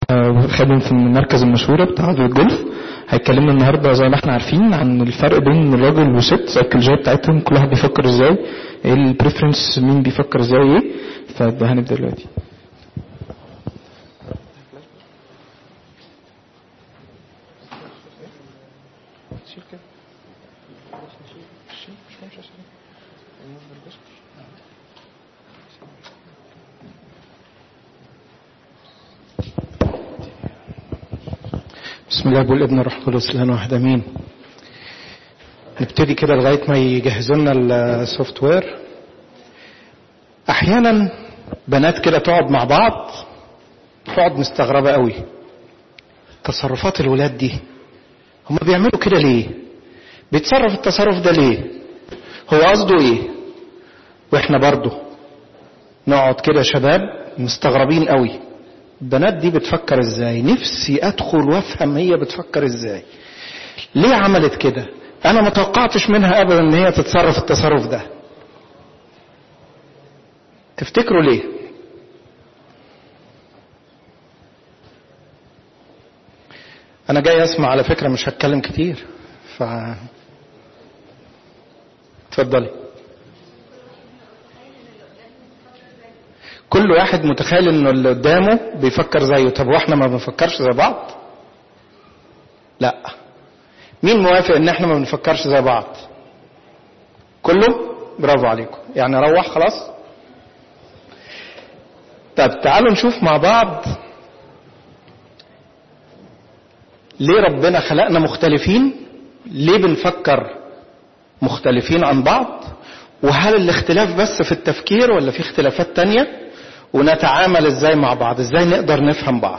خادم في المركز المشهورة بتاع الجولف هيكلمنا النهاردة زي ما احنا عارفين عن الفرق بين الراجل والست السيكولوجية بتاعتهم كل واحد بيفكر ازاي ايه البريفرنس مين بيفكر ازاي ايه فده هنبدأ دلوقتي بسم الله والابن الروح القدس الان واحد امين نبتدي كده لغايه ما يجهزوا لنا السوفت وير احيانا بنات كده تقعد مع بعض تقعد مستغربه قوي تصرفات الولاد دي هما بيعملوا كده ليه بيتصرف التصرف ده ليه هو قصده ايه واحنا برضه نقعد كده شباب مستغربين قوي البنات دي بتفكر ازاي نفسي ادخل وافهم هي بتفكر ازاي ليه عملت كده انا ما توقعتش منها ابدا ان هي تتصرف التصرف ده تفتكروا ليه انا جاي اسمع على فكره مش هتكلم كتير ف اتفضلي كل واحد متخيل انه اللي قدامه بيفكر زيه طب واحنا ما بنفكرش زي بعض لا مين موافق ان احنا ما بنفكرش زي بعض كله برافو عليكم يعني روح خلاص طب تعالوا نشوف مع بعض ليه ربنا خلقنا مختلفين ليه بنفكر مختلفين عن بعض وهل الاختلاف بس في التفكير ولا في اختلافات تانية ونتعامل ازاي مع بعض ازاي نقدر نفهم بعض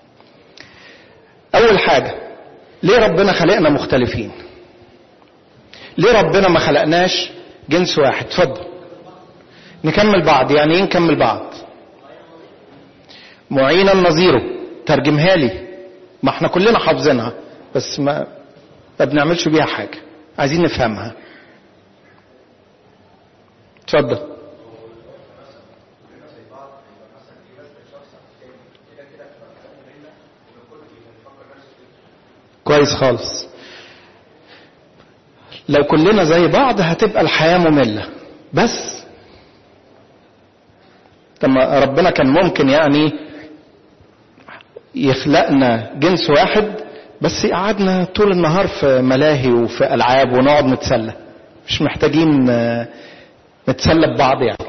اول حاجة ليه ربنا خلقنا مختلفين ليه ربنا ما خلقناش جنس واحد اتفضل نكمل بعض يعني ايه نكمل بعض معينا نظيره ترجمها لي ما احنا كلنا حافظينها بس ما ما بنعملش بيها حاجة عايزين نفهمها اتفضل كويس خالص لو كلنا زي بعض هتبقى الحياة مملة بس طب ربنا كان ممكن يعني يخلقنا جنس واحد بس قعدنا طول النهار في ملاهي وفي ألعاب ونقعد نتسلى مش محتاجين نتسلى ببعض يعني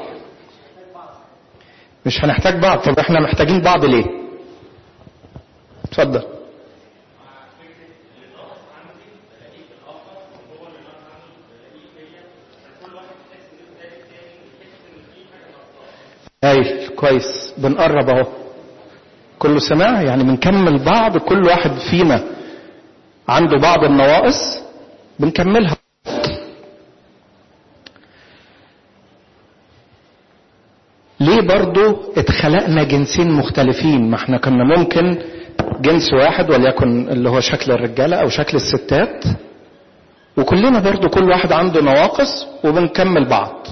مش هنحتاج بعض طب احنا محتاجين بعض ليه اتفضل هايل كويس بنقرب اهو كله سماع يعني بنكمل بعض كل واحد فينا عنده بعض النواقص بنكملها ليه برضو اتخلقنا جنسين مختلفين ما احنا كنا ممكن جنس واحد وليكن اللي هو شكل الرجالة او شكل الستات وكلنا برضو كل واحد عنده نواقص وبنكمل بعض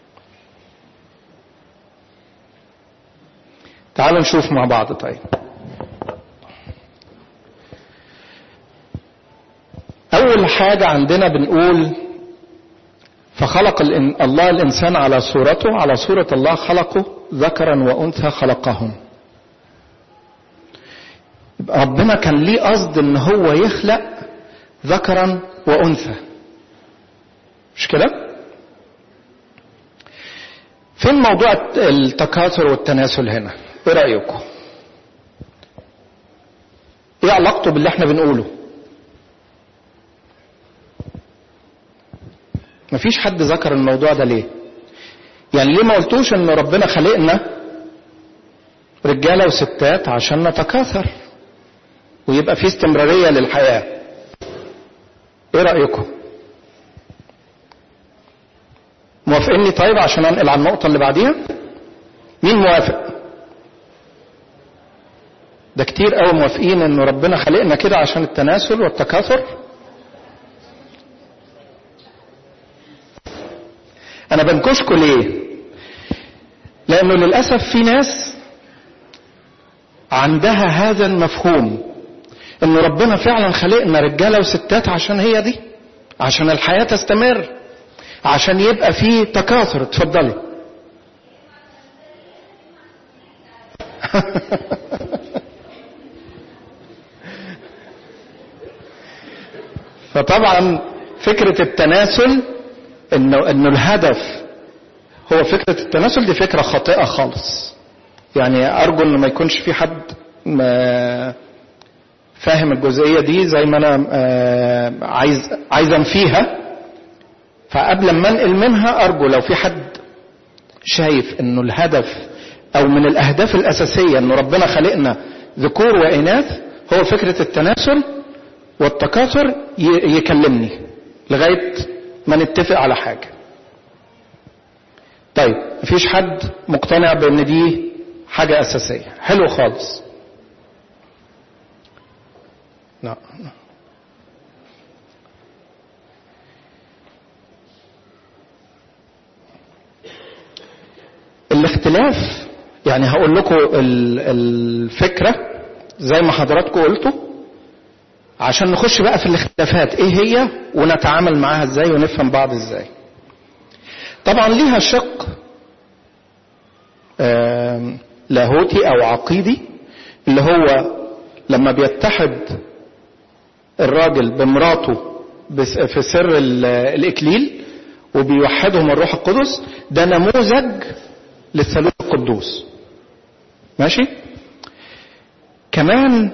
تعالوا نشوف مع بعض طيب أول حاجة عندنا بنقول فخلق الله الإنسان على صورته على صورة الله خلقه ذكرا وأنثى خلقهم ربنا كان ليه قصد ان هو يخلق ذكرا وانثى مش كده فين موضوع التكاثر والتناسل هنا ايه رايكم ايه علاقته باللي احنا بنقوله مفيش حد ذكر الموضوع ده ليه يعني ليه ما قلتوش ان ربنا خلقنا رجاله وستات عشان نتكاثر ويبقى في استمراريه للحياه ايه رايكم موافقيني طيب عشان انقل على النقطه اللي بعديها مين موافق ده كتير قوي موافقين ان ربنا خلقنا كده عشان التناسل والتكاثر انا بنكشكوا ليه لانه للاسف في ناس عندها هذا المفهوم ان ربنا فعلا خلقنا رجاله وستات عشان هي دي عشان الحياه تستمر عشان يبقى في تكاثر اتفضلي فطبعا فكره التناسل انه انه الهدف هو فكره التناسل دي فكره خاطئه خالص يعني ارجو ان ما يكونش في حد ما فاهم الجزئيه دي زي ما انا آه، عايز عايز انفيها فقبل ما انقل منها ارجو لو في حد شايف انه الهدف او من الاهداف الاساسيه انه ربنا خلقنا ذكور واناث هو فكره التناسل والتكاثر ي- يكلمني لغايه ما نتفق على حاجه طيب مفيش حد مقتنع بان دي حاجه اساسيه حلو خالص لا الاختلاف يعني هقول لكم ال- الفكرة زي ما حضراتكم قلتوا عشان نخش بقى في الاختلافات ايه هي ونتعامل معاها ازاي ونفهم بعض ازاي طبعا ليها شق آم، لاهوتي او عقيدي اللي هو لما بيتحد الراجل بمراته بس- في سر ال- الاكليل وبيوحدهم الروح القدس ده نموذج للثالوث القدوس ماشي كمان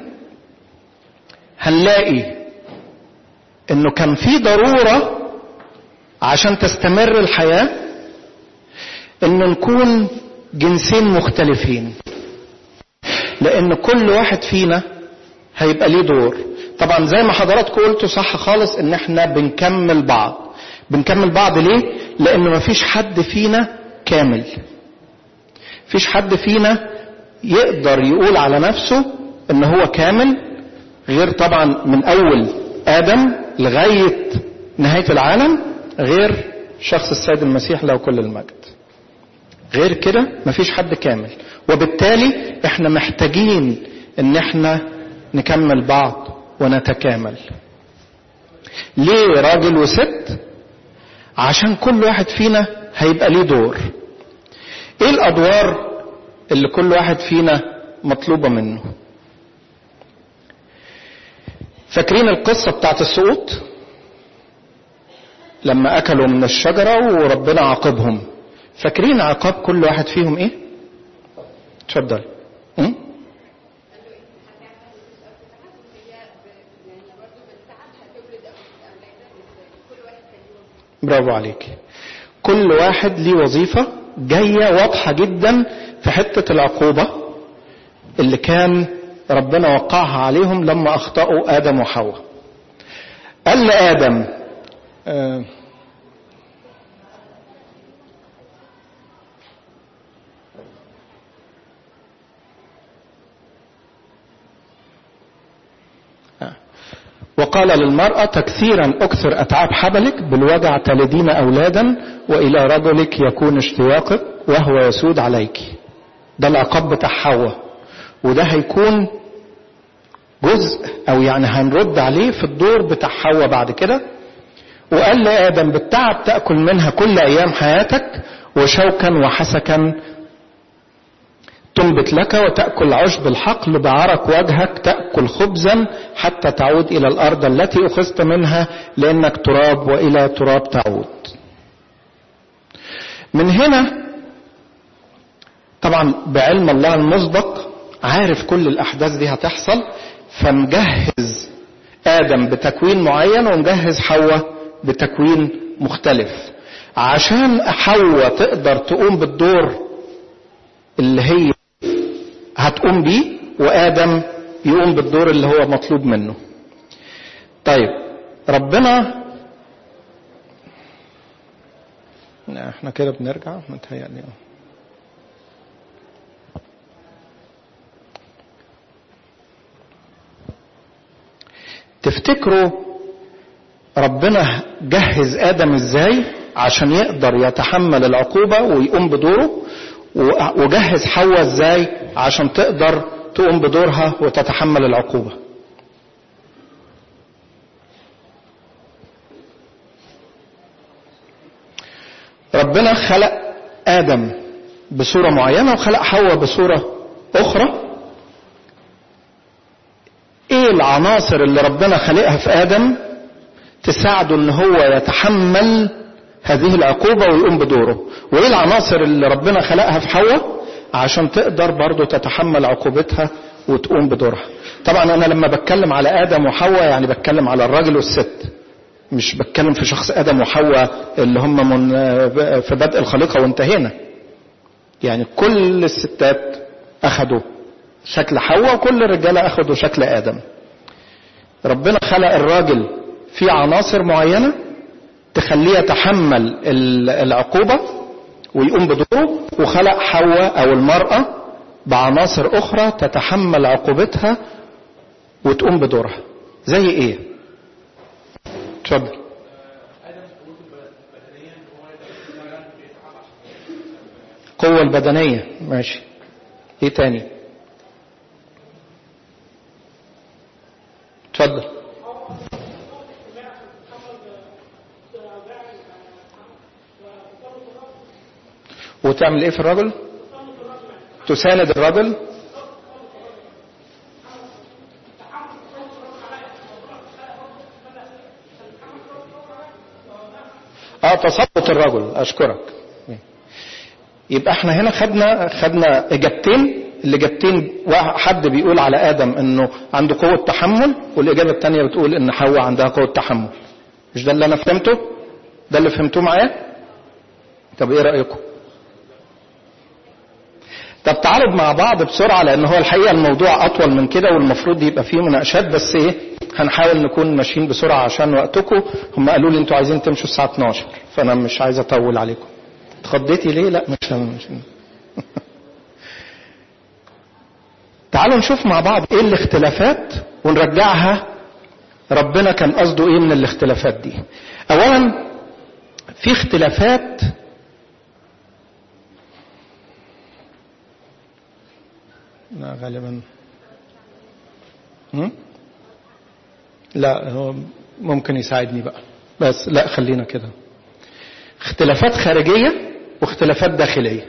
هنلاقي انه كان في ضروره عشان تستمر الحياه ان نكون جنسين مختلفين لان كل واحد فينا هيبقى ليه دور طبعا زي ما حضراتكم قلتوا صح خالص ان احنا بنكمل بعض بنكمل بعض ليه لان مفيش حد فينا كامل مفيش حد فينا يقدر يقول على نفسه ان هو كامل غير طبعا من اول ادم لغايه نهايه العالم غير شخص السيد المسيح له كل المجد غير كده مفيش حد كامل وبالتالي احنا محتاجين ان احنا نكمل بعض ونتكامل ليه راجل وست عشان كل واحد فينا هيبقى ليه دور ايه الادوار اللي كل واحد فينا مطلوبة منه فاكرين القصة بتاعت السقوط لما اكلوا من الشجرة وربنا عاقبهم فاكرين عقاب كل واحد فيهم ايه اتفضل م? برافو عليك كل واحد ليه وظيفة جاية واضحة جدا في حتة العقوبة اللي كان ربنا وقعها عليهم لما أخطأوا آدم وحواء قال لآدم آه وقال للمرأة تكثيرا أكثر أتعاب حبلك بالوجع تلدين أولادا وإلى رجلك يكون اشتياقك وهو يسود عليك ده العقاب بتاع حواء وده هيكون جزء أو يعني هنرد عليه في الدور بتاع حواء بعد كده وقال لآدم بالتعب تأكل منها كل أيام حياتك وشوكا وحسكا تنبت لك وتأكل عشب الحقل بعرق وجهك تأكل خبزا حتى تعود إلى الأرض التي أخذت منها لأنك تراب وإلى تراب تعود من هنا طبعا بعلم الله المسبق عارف كل الأحداث دي هتحصل فمجهز آدم بتكوين معين ومجهز حواء بتكوين مختلف عشان حواء تقدر تقوم بالدور اللي هي هتقوم بيه وآدم يقوم بالدور اللي هو مطلوب منه طيب ربنا احنا كده بنرجع متهيألي تفتكروا ربنا جهز آدم ازاي عشان يقدر يتحمل العقوبة ويقوم بدوره وجهز حواء ازاي عشان تقدر تقوم بدورها وتتحمل العقوبة ربنا خلق آدم بصورة معينة وخلق حواء بصورة أخرى ايه العناصر اللي ربنا خلقها في ادم تساعده ان هو يتحمل هذه العقوبة ويقوم بدوره وايه العناصر اللي ربنا خلقها في حواء عشان تقدر برضه تتحمل عقوبتها وتقوم بدورها طبعا انا لما بتكلم على ادم وحواء يعني بتكلم على الراجل والست مش بتكلم في شخص ادم وحواء اللي هم من في بدء الخليقة وانتهينا يعني كل الستات اخذوا شكل حواء وكل الرجالة اخذوا شكل ادم ربنا خلق الراجل في عناصر معينة تخليه يتحمل العقوبة ويقوم بدوره وخلق حواء او المرأة بعناصر اخرى تتحمل عقوبتها وتقوم بدورها زي ايه اتفضل القوة البدنية ماشي ايه تاني اتفضل وتعمل ايه في الرجل تساند الرجل اه تسلط الرجل اشكرك يبقى احنا هنا خدنا خدنا اجابتين الاجابتين حد بيقول على ادم انه عنده قوه تحمل والاجابه الثانيه بتقول ان حواء عندها قوه تحمل مش ده اللي انا فهمته ده اللي فهمتوه معايا طب ايه رايكم طب تعالوا مع بعض بسرعه لان هو الحقيقه الموضوع اطول من كده والمفروض يبقى فيه مناقشات بس ايه هنحاول نكون ماشيين بسرعه عشان وقتكم هم قالوا لي انتوا عايزين تمشوا الساعه 12 فانا مش عايز اطول عليكم اتخضيتي ليه لا مش مش تعالوا نشوف مع بعض ايه الاختلافات ونرجعها ربنا كان قصده ايه من الاختلافات دي اولا في اختلافات لا غالبا هم؟ لا هو ممكن يساعدني بقى بس لا خلينا كده اختلافات خارجية واختلافات داخلية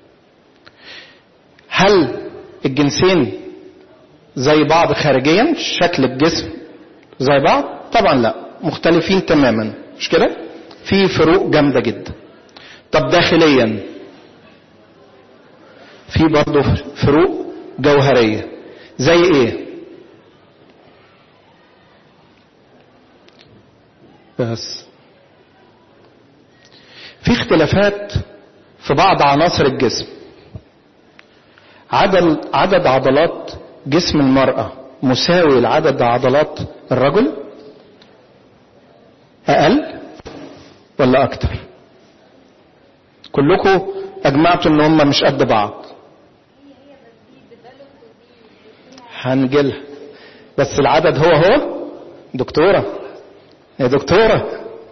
هل الجنسين زي بعض خارجيا شكل الجسم زي بعض طبعا لا مختلفين تماما مش كده في فروق جامدة جدا طب داخليا في برضه فروق جوهرية زي ايه بس في اختلافات في بعض عناصر الجسم عدد عدد عضلات جسم المرأة مساوي لعدد عضلات الرجل أقل ولا أكتر كلكم أجمعتوا إن هم مش قد بعض هنجيلها بس العدد هو هو دكتورة يا دكتورة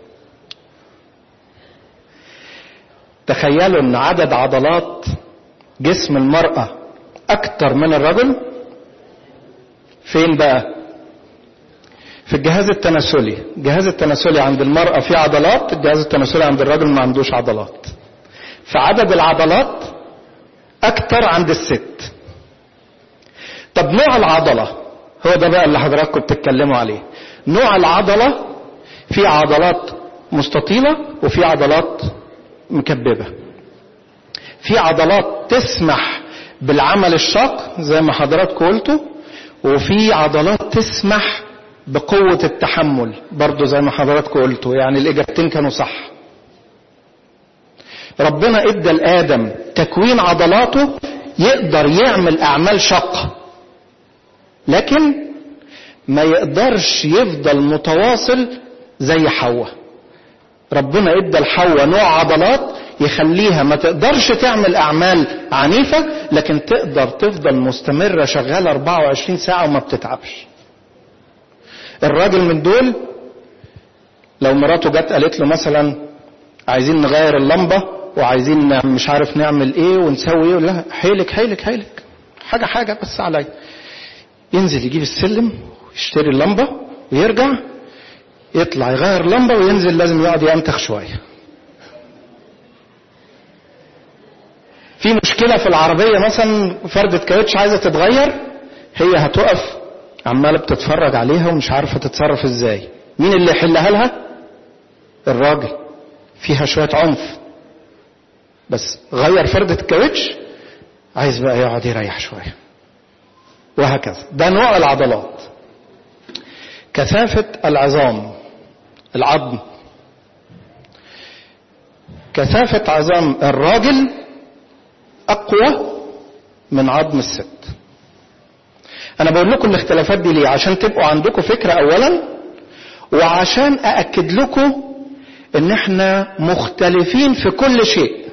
تخيلوا ان عدد عضلات جسم المرأة اكتر من الرجل فين بقى في الجهاز التناسلي الجهاز التناسلي عند المرأة فيه عضلات الجهاز التناسلي عند الرجل ما عندوش عضلات فعدد العضلات اكتر عند الست طب نوع العضلة هو ده بقى اللي حضراتكم بتتكلموا عليه نوع العضلة في عضلات مستطيلة وفي عضلات مكببة في عضلات تسمح بالعمل الشاق زي ما حضراتكم قلتوا وفي عضلات تسمح بقوة التحمل برضو زي ما حضراتكم قلتوا يعني الإجابتين كانوا صح ربنا ادى لآدم تكوين عضلاته يقدر يعمل أعمال شاقة لكن ما يقدرش يفضل متواصل زي حواء ربنا ادى لحواء نوع عضلات يخليها ما تقدرش تعمل اعمال عنيفه لكن تقدر تفضل مستمره شغاله 24 ساعه وما بتتعبش الراجل من دول لو مراته جت قالت له مثلا عايزين نغير اللمبه وعايزين مش عارف نعمل ايه ونسوي ايه لا حيلك حيلك حيلك حاجه حاجه بس عليا ينزل يجيب السلم ويشتري اللمبة ويرجع يطلع يغير اللمبة وينزل لازم يقعد ينتخ شوية في مشكلة في العربية مثلا فردة كاوتش عايزة تتغير هي هتقف عمالة بتتفرج عليها ومش عارفة تتصرف ازاي مين اللي يحلها لها الراجل فيها شوية عنف بس غير فردة الكاوتش عايز بقى يقعد يريح شوية وهكذا ده نوع العضلات كثافة العظام العظم كثافة عظام الراجل أقوى من عظم الست أنا بقول لكم الاختلافات دي ليه عشان تبقوا عندكم فكرة أولا وعشان أأكد لكم إن إحنا مختلفين في كل شيء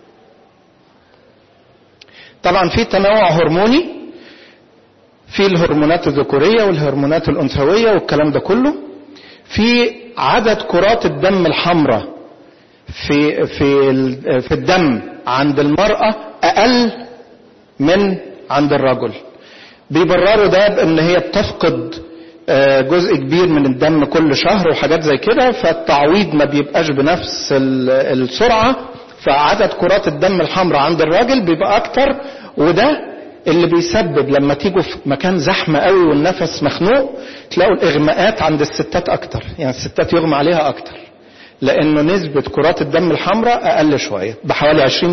طبعا في تنوع هرموني في الهرمونات الذكورية والهرمونات الأنثوية والكلام ده كله في عدد كرات الدم الحمراء في في في الدم عند المرأة أقل من عند الرجل بيبرروا ده بأن هي بتفقد جزء كبير من الدم كل شهر وحاجات زي كده فالتعويض ما بيبقاش بنفس السرعة فعدد كرات الدم الحمراء عند الراجل بيبقى أكتر وده اللي بيسبب لما تيجوا في مكان زحمة قوي والنفس مخنوق تلاقوا الإغماءات عند الستات أكتر يعني الستات يغمى عليها أكتر لأنه نسبة كرات الدم الحمراء أقل شوية بحوالي 20%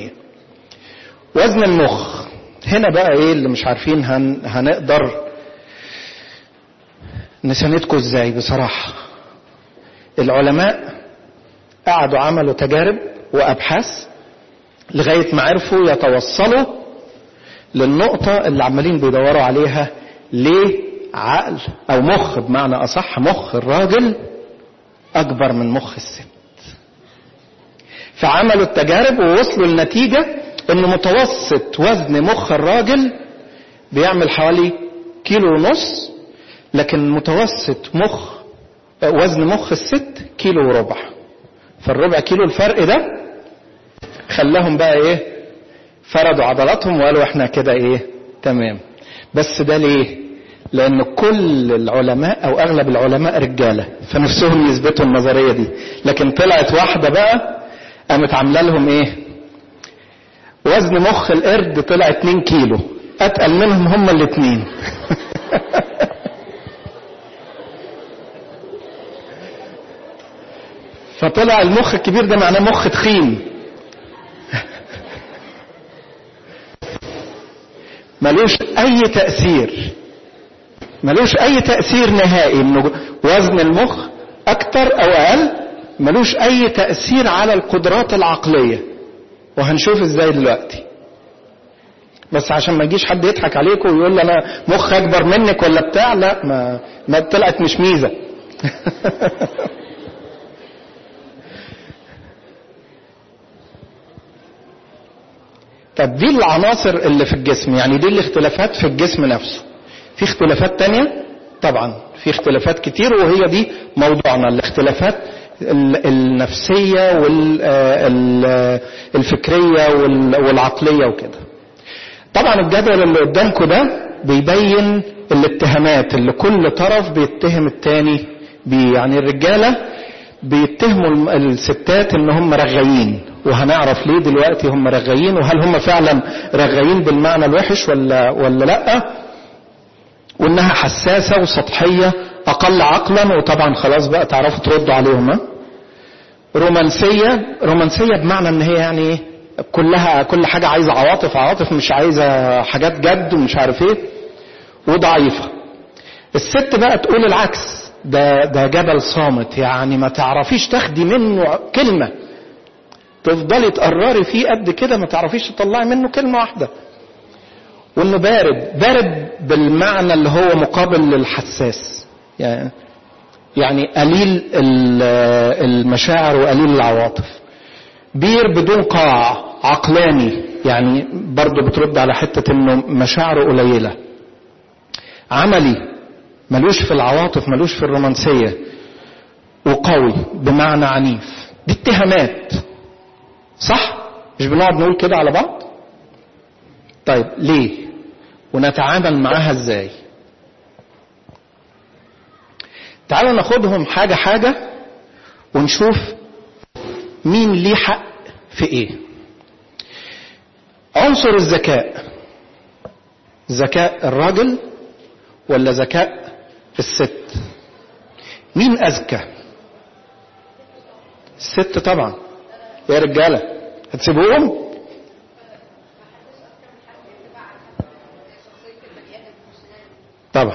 وزن المخ هنا بقى إيه اللي مش عارفين هن هنقدر نساندكم إزاي بصراحة العلماء قعدوا عملوا تجارب وأبحاث لغاية ما عرفوا يتوصلوا للنقطة اللي عمالين بيدوروا عليها ليه عقل أو مخ بمعنى أصح مخ الراجل أكبر من مخ الست فعملوا التجارب ووصلوا لنتيجة أن متوسط وزن مخ الراجل بيعمل حوالي كيلو ونص لكن متوسط مخ وزن مخ الست كيلو وربع فالربع كيلو الفرق ده خلاهم بقى ايه فردوا عضلاتهم وقالوا احنا كده ايه تمام بس ده ليه لان كل العلماء او اغلب العلماء رجاله فنفسهم يثبتوا النظريه دي لكن طلعت واحده بقى قامت عامله لهم ايه وزن مخ القرد طلع 2 كيلو اتقل منهم هما الاثنين فطلع المخ الكبير ده معناه مخ تخين ملوش اي تأثير ملوش اي تأثير نهائي انه وزن المخ اكتر او اقل ملوش اي تأثير على القدرات العقلية وهنشوف ازاي دلوقتي بس عشان ما يجيش حد يضحك عليكم ويقول لي انا مخ اكبر منك ولا بتاع لا ما, ما طلعت مش ميزه طب دي العناصر اللي في الجسم يعني دي الاختلافات في الجسم نفسه في اختلافات تانية طبعا في اختلافات كتير وهي دي موضوعنا الاختلافات النفسية والفكرية والعقلية وكده طبعا الجدول اللي قدامكم ده بيبين الاتهامات اللي كل طرف بيتهم التاني بيه يعني الرجالة بيتهموا الستات ان هم رغايين وهنعرف ليه دلوقتي هم رغايين وهل هم فعلا رغايين بالمعنى الوحش ولا ولا لا وانها حساسه وسطحيه اقل عقلا وطبعا خلاص بقى تعرفوا تردوا عليهم ها رومانسيه رومانسيه بمعنى ان هي يعني ايه كلها كل حاجه عايزه عواطف عواطف مش عايزه حاجات جد ومش عارف ايه وضعيفه الست بقى تقول العكس ده ده جبل صامت يعني ما تعرفيش تاخدي منه كلمه تفضلي تقرري فيه قد كده ما تعرفيش تطلعي منه كلمه واحده وانه بارد بارد بالمعنى اللي هو مقابل للحساس يعني يعني قليل المشاعر وقليل العواطف بير بدون قاع عقلاني يعني برضه بترد على حتة انه مشاعره قليلة عملي ملوش في العواطف ملوش في الرومانسية وقوي بمعنى عنيف دي اتهامات صح مش بنقعد نقول كده على بعض طيب ليه ونتعامل معاها ازاي تعالوا ناخدهم حاجة حاجة ونشوف مين ليه حق في ايه عنصر الذكاء ذكاء الراجل ولا ذكاء الست مين اذكى الست طبعا يا رجاله هتسيبوهم طبعا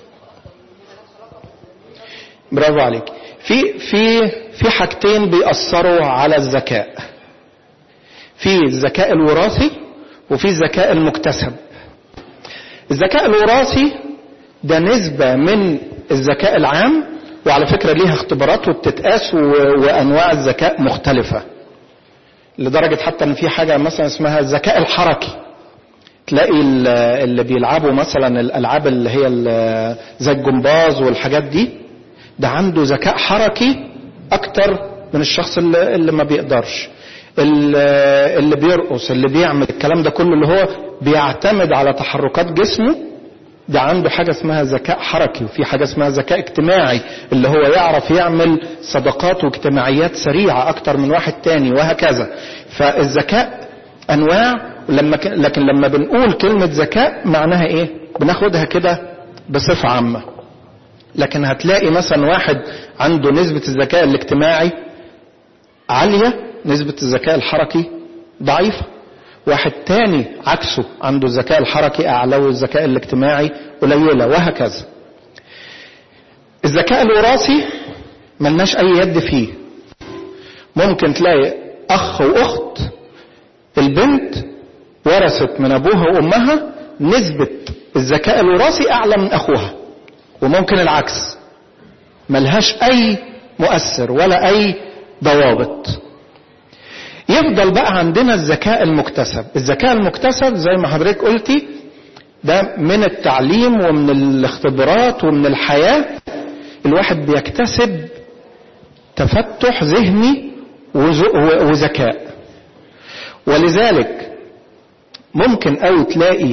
برافو عليك في في في حاجتين بيأثروا على الذكاء في الذكاء الوراثي وفي الذكاء المكتسب الذكاء الوراثي ده نسبة من الذكاء العام وعلى فكرة ليها اختبارات وبتتقاس وأنواع الذكاء مختلفة لدرجة حتى ان في حاجة مثلا اسمها الذكاء الحركي تلاقي اللي بيلعبوا مثلا الالعاب اللي هي زي الجمباز والحاجات دي ده عنده ذكاء حركي اكتر من الشخص اللي, اللي ما بيقدرش اللي بيرقص اللي بيعمل الكلام ده كله اللي هو بيعتمد على تحركات جسمه ده عنده حاجة اسمها ذكاء حركي وفي حاجة اسمها ذكاء اجتماعي اللي هو يعرف يعمل صداقات واجتماعيات سريعة أكتر من واحد تاني وهكذا فالذكاء أنواع لما ك... لكن لما بنقول كلمة ذكاء معناها إيه؟ بناخدها كده بصفة عامة لكن هتلاقي مثلا واحد عنده نسبة الذكاء الاجتماعي عالية نسبة الذكاء الحركي ضعيفة واحد تاني عكسه عنده الذكاء الحركي أعلى والذكاء الاجتماعي قليلة وهكذا الذكاء الوراثي ملناش أي يد فيه ممكن تلاقي أخ وأخت البنت ورثت من أبوها وأمها نسبة الذكاء الوراثي أعلى من أخوها وممكن العكس ملهاش أي مؤثر ولا أي ضوابط يفضل بقى عندنا الذكاء المكتسب الذكاء المكتسب زي ما حضرتك قلتي ده من التعليم ومن الاختبارات ومن الحياة الواحد بيكتسب تفتح ذهني وذكاء ولذلك ممكن قوي تلاقي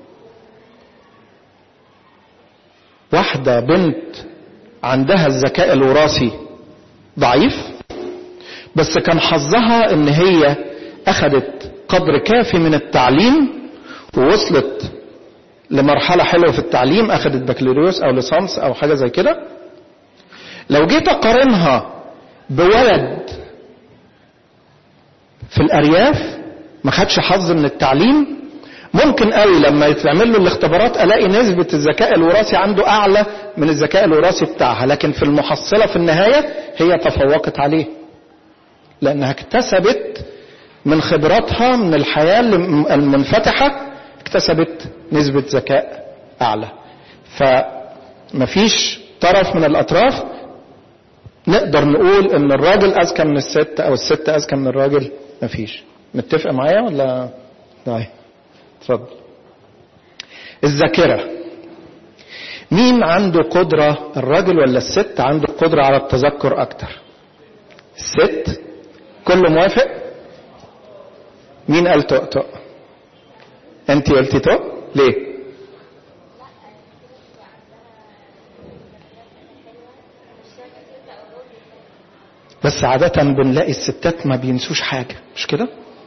واحدة بنت عندها الذكاء الوراثي ضعيف بس كان حظها ان هي اخذت قدر كافي من التعليم ووصلت لمرحلة حلوة في التعليم اخذت بكالوريوس او ليسانس او حاجة زي كده لو جيت اقارنها بولد في الارياف ما خدش حظ من التعليم ممكن قوي لما يتعمل له الاختبارات الاقي نسبة الذكاء الوراثي عنده اعلى من الذكاء الوراثي بتاعها لكن في المحصلة في النهاية هي تفوقت عليه لانها اكتسبت من خبراتها من الحياة المنفتحة اكتسبت نسبة ذكاء اعلى فمفيش طرف من الاطراف نقدر نقول ان الراجل اذكى من الست او الست اذكى من الراجل مفيش متفق معايا ولا طيب اتفضل الذاكرة مين عنده قدرة الراجل ولا الست عنده قدرة على التذكر أكتر الست كله موافق مين قال تق تق انت قلتي تق ليه بس عادة بنلاقي الستات ما بينسوش حاجة مش كده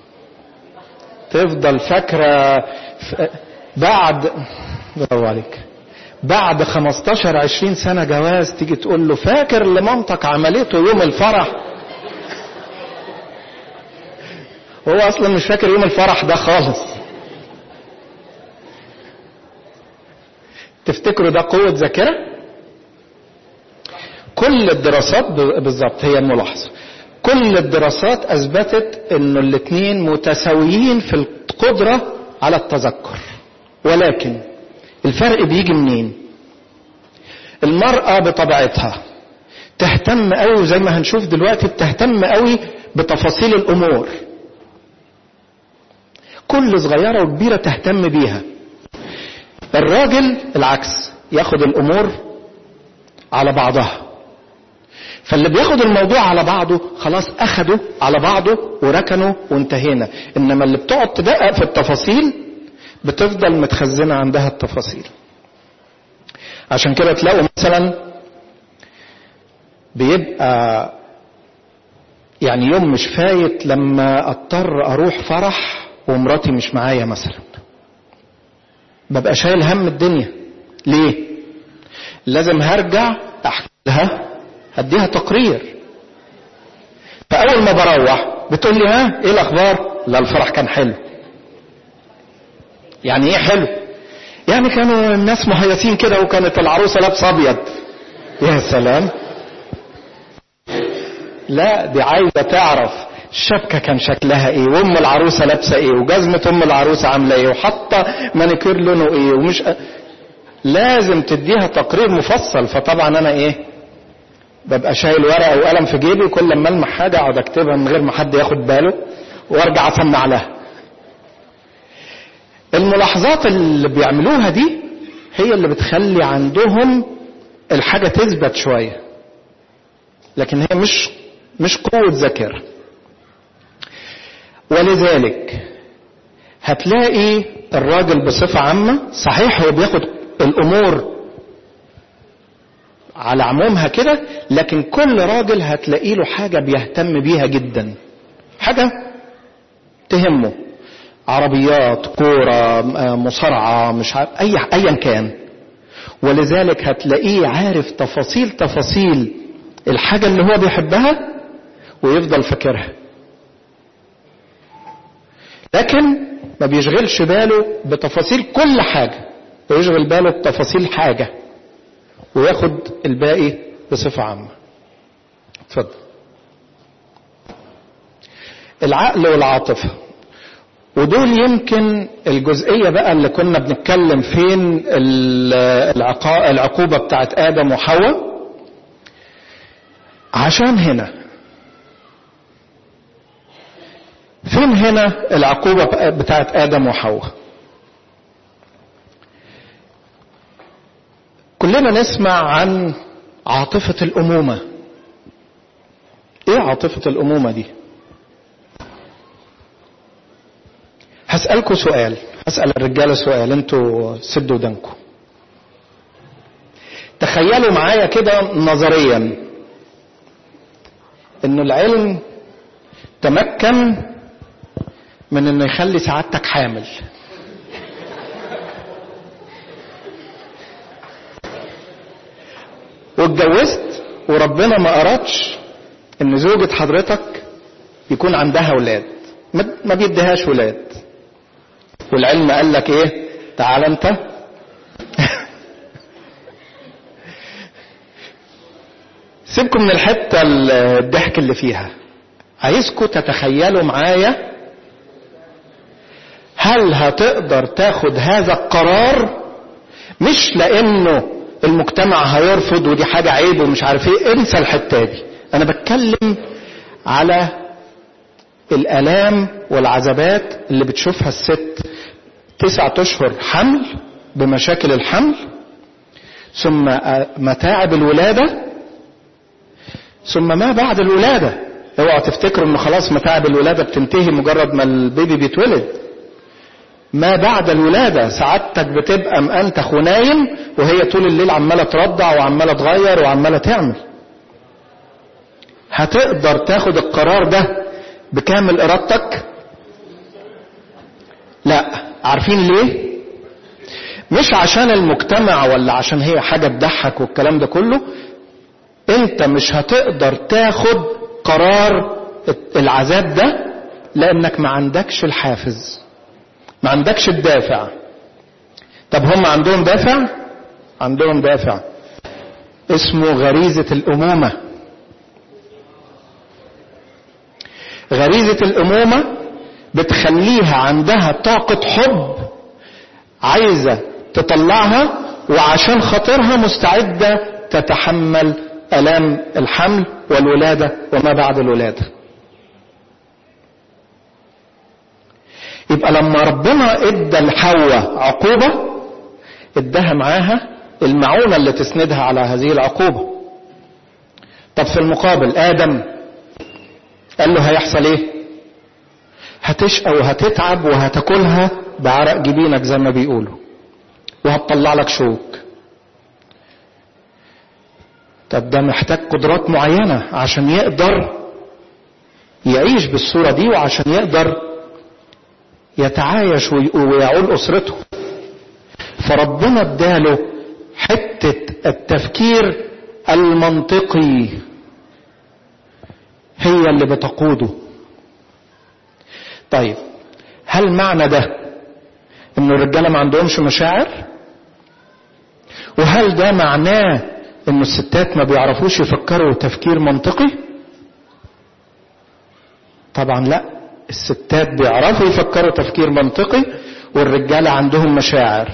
تفضل فاكرة بعد برافو عليك بعد 15 20 سنة جواز تيجي تقول له فاكر اللي مامتك عملته يوم الفرح هو اصلا مش فاكر يوم الفرح ده خالص تفتكروا ده قوة ذاكرة كل الدراسات بالظبط هي الملاحظة كل الدراسات اثبتت انه الاثنين متساويين في القدرة على التذكر ولكن الفرق بيجي منين المرأة بطبيعتها تهتم قوي زي ما هنشوف دلوقتي بتهتم قوي بتفاصيل الامور كل صغيرة وكبيرة تهتم بيها الراجل العكس ياخد الامور على بعضها فاللي بياخد الموضوع على بعضه خلاص اخده على بعضه وركنه وانتهينا انما اللي بتقعد تدقق في التفاصيل بتفضل متخزنة عندها التفاصيل عشان كده تلاقوا مثلا بيبقى يعني يوم مش فايت لما اضطر اروح فرح ومراتي مش معايا مثلا ببقى شايل هم الدنيا ليه لازم هرجع احكي لها هديها تقرير فاول ما بروح بتقول لي ها ايه الاخبار لا الفرح كان حلو يعني ايه حلو يعني كانوا الناس مهيسين كده وكانت العروسه لابسه ابيض يا سلام لا دي عايزه تعرف الشبكة كان شكلها ايه وام العروسة لابسة ايه وجزمة ام العروسة عاملة ايه وحاطة مانيكير لونه ايه ومش لازم تديها تقرير مفصل فطبعا انا ايه ببقى شايل ورقة وقلم في جيبي كل لما المح حاجة اقعد اكتبها من غير ما حد ياخد باله وارجع اسمع لها الملاحظات اللي بيعملوها دي هي اللي بتخلي عندهم الحاجة تثبت شوية لكن هي مش مش قوة ذاكرة ولذلك هتلاقي الراجل بصفة عامة صحيح هو بياخد الأمور على عمومها كده لكن كل راجل هتلاقي له حاجة بيهتم بيها جدا حاجة تهمه عربيات كورة مصارعة مش عارف أي أيا كان ولذلك هتلاقيه عارف تفاصيل تفاصيل الحاجة اللي هو بيحبها ويفضل فاكرها لكن ما بيشغلش باله بتفاصيل كل حاجة ويشغل باله بتفاصيل حاجة وياخد الباقي بصفة عامة اتفضل العقل والعاطفة ودول يمكن الجزئية بقى اللي كنا بنتكلم فين العقوبة بتاعت آدم وحواء عشان هنا فين هنا العقوبة بتاعت آدم وحواء كلنا نسمع عن عاطفة الأمومة ايه عاطفة الأمومة دي هسألكوا سؤال هسأل الرجالة سؤال انتوا سدوا ودانكم تخيلوا معايا كده نظريا ان العلم تمكن من انه يخلي سعادتك حامل واتجوزت وربنا ما أرادش ان زوجة حضرتك يكون عندها ولاد ما بيديهاش ولاد والعلم قال لك ايه تعال انت سيبكم من الحتة الضحك اللي فيها عايزكم تتخيلوا معايا هل هتقدر تاخد هذا القرار مش لانه المجتمع هيرفض ودي حاجة عيب ومش عارف ايه انسى الحتة دي انا بتكلم على الالام والعذابات اللي بتشوفها الست تسعة اشهر حمل بمشاكل الحمل ثم متاعب الولادة ثم ما بعد الولادة اوعوا تفتكروا ان خلاص متاعب الولادة بتنتهي مجرد ما البيبي بيتولد ما بعد الولادة سعادتك بتبقى مأنتخ ونايم وهي طول الليل عمالة ترضع وعمالة تغير وعمالة تعمل هتقدر تاخد القرار ده بكامل ارادتك لا عارفين ليه مش عشان المجتمع ولا عشان هي حاجة تضحك والكلام ده كله انت مش هتقدر تاخد قرار العذاب ده لانك ما عندكش الحافز ما عندكش الدافع طب هم عندهم دافع عندهم دافع اسمه غريزة الأمومة غريزة الأمومة بتخليها عندها طاقة حب عايزة تطلعها وعشان خاطرها مستعدة تتحمل ألام الحمل والولادة وما بعد الولادة يبقى لما ربنا ادى لحواء عقوبة اداها معاها المعونة اللي تسندها على هذه العقوبة طب في المقابل آدم قال له هيحصل ايه هتشقى وهتتعب وهتاكلها بعرق جبينك زي ما بيقولوا وهتطلع لك شوك طب ده محتاج قدرات معينة عشان يقدر يعيش بالصورة دي وعشان يقدر يتعايش ويعول أسرته فربنا اداله حتة التفكير المنطقي هي اللي بتقوده طيب هل معنى ده ان الرجاله ما عندهمش مشاعر وهل ده معناه ان الستات ما بيعرفوش يفكروا تفكير منطقي طبعا لا الستات بيعرفوا يفكروا تفكير منطقي والرجاله عندهم مشاعر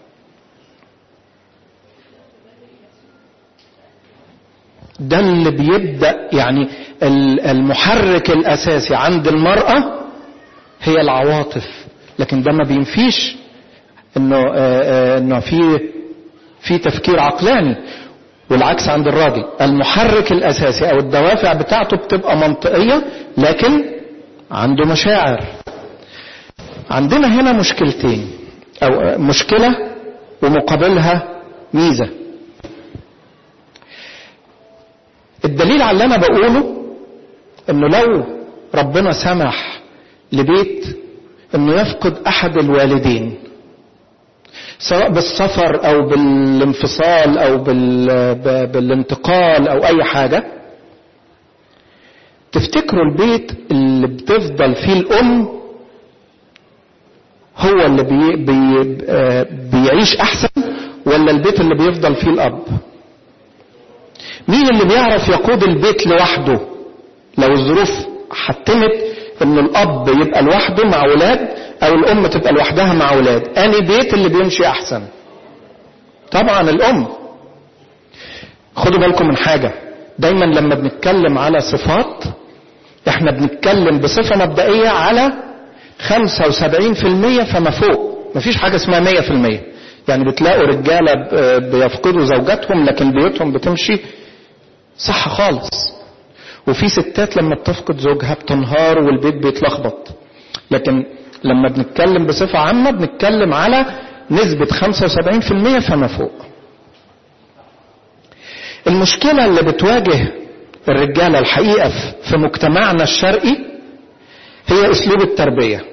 ده اللي بيبدا يعني المحرك الاساسي عند المراه هي العواطف لكن ده ما بينفيش انه انه في في تفكير عقلاني والعكس عند الراجل المحرك الاساسي او الدوافع بتاعته بتبقى منطقيه لكن عنده مشاعر عندنا هنا مشكلتين او مشكله ومقابلها ميزه الدليل على اللي انا بقوله انه لو ربنا سمح لبيت انه يفقد احد الوالدين سواء بالسفر او بالانفصال او بالانتقال او اي حاجه تفتكروا البيت اللي بتفضل فيه الام هو اللي بي بي بيعيش احسن ولا البيت اللي بيفضل فيه الاب مين اللي بيعرف يقود البيت لوحده لو الظروف حتمت ان الاب يبقى لوحده مع اولاد او الام تبقى لوحدها مع اولاد اني بيت اللي بيمشي احسن طبعا الام خدوا بالكم من حاجه دايما لما بنتكلم على صفات احنا بنتكلم بصفه مبدئيه على 75% فما فوق مفيش حاجه اسمها 100% يعني بتلاقوا رجاله بيفقدوا زوجاتهم لكن بيوتهم بتمشي صح خالص وفي ستات لما بتفقد زوجها بتنهار والبيت بيتلخبط لكن لما بنتكلم بصفة عامة بنتكلم على نسبة 75% فما فوق المشكلة اللي بتواجه الرجالة الحقيقة في مجتمعنا الشرقي هي اسلوب التربية